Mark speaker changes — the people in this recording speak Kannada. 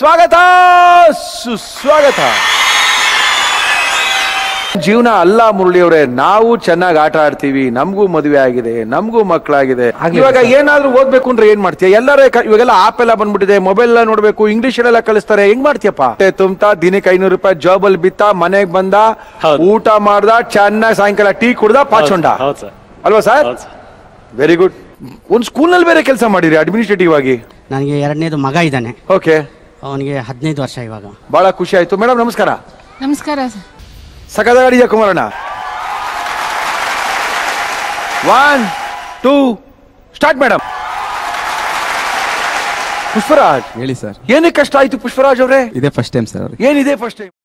Speaker 1: ಸ್ವಾಗತ ಸುಸ್ವಾಗತ ಜೀವನ ಅಲ್ಲ ಮುರಳಿ ಅವರೇ ನಾವು ಚೆನ್ನಾಗಿ ಆಟ ಆಡ್ತೀವಿ ನಮಗೂ ಮದುವೆ ಆಗಿದೆ ನಮಗೂ ಮಕ್ಕಳಾಗಿದೆ ಇವಾಗ ಏನಾದ್ರೂ ಓದ್ಬೇಕು ಅಂದ್ರೆ ಏನ್ ಮಾಡ್ತೀಯ ಎಲ್ಲರೂ ಕ- ಇವಾಗೆಲ್ಲ ಆಪ್ ಎಲ್ಲ ಬಂದ್ಬಿಟ್ಟಿದೆ ಮೊಬೈಲ್ ಎಲ್ಲ ನೋಡ್ಬೇಕು ಇಂಗ್ಲಿಷ್ ಎಲ್ಲ ಕಲಿಸ್ತಾರೆ ಹೆಂಗ್ ಮಾಡ್ತೀಯಪ್ಪ ಹೊಟ್ಟೆ ತುಂಬ್ತಾ ದಿನಕ್ಕೆ ಐನೂರು ರೂಪಾಯಿ ಜಾಬ್ ಅಲ್ಲಿ ಬಿತ್ತ ಮನೆಗ್ ಬಂದ
Speaker 2: ಹೌದು.
Speaker 1: ಊಟ ಮಾಡ್ದ ಚೆನ್ನಾಗಿ ಸಾಯಂಕಾಲ ಟೀ ಕುಡ್ದ ಪಾಚೊಂಡ
Speaker 2: ಹೌದು ಸರ್
Speaker 1: ಅಲ್ವಾ ಸರ್
Speaker 2: ಹೌದು ಸರ್
Speaker 1: ವೆರಿ ಗುಡ್ ಒಂದ್ ಸ್ಕೂಲ್ ನಲ್ಲಿ ಬೇರೆ ಕೆಲಸ ಮಾಡಿರಿ ಅಡ್ಮಿನಿಸ್ಟ್ರೇಟಿವ್ ಆಗಿ
Speaker 3: ನನಗೆ ಎರಡನೇದು ಮಗ ಇದ್ದಾನೆ
Speaker 1: ಓಕೆ
Speaker 3: ಅವನಿಗೆ ಹದಿನೈದು ವರ್ಷ ಇವಾಗ
Speaker 1: ಬಹಳ ಖುಷಿ ಆಯ್ತು ಮೇಡಮ್ ನಮಸ್ಕಾರ
Speaker 4: ನಮಸ್ಕಾರ ಸರ್
Speaker 1: ಸಕದಾಡಿಯ ಕುಮಾರಣ್ಣ one two start madam Pushparaj
Speaker 5: ಹೇಳಿ ಸರ್
Speaker 1: ಏನಕ್ಕೆ ಕಷ್ಟ ಆಯ್ತು ಪುಷ್ಪರಾಜ್ ಅವರೇ
Speaker 5: ಇದೇ ಫಸ್ಟ್ ಟೈಮ್ ಸರ್ ಅವ್ರಿಗೆ
Speaker 1: ಏನಿದೆ ಫಸ್ಟ್ ಟೈಮ್